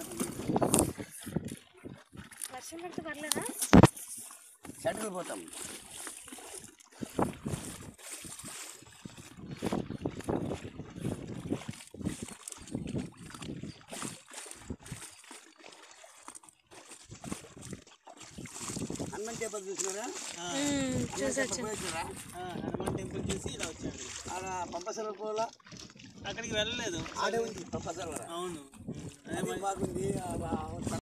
వర్షం పడితే పర్లేదా షటిల్ పోతాం హనుమాన్ టెంపుల్ చూసినారా చూసొచ్చు పోయినారా హనుమాన్ టెంపుల్ చూసి ఇలా వచ్చాడు ఆడ పంపసల పోలా అక్కడికి వెళ్ళలేదు ఆడే ఉంది పంపసల అవును అది బాగుంది ఆ- ఆ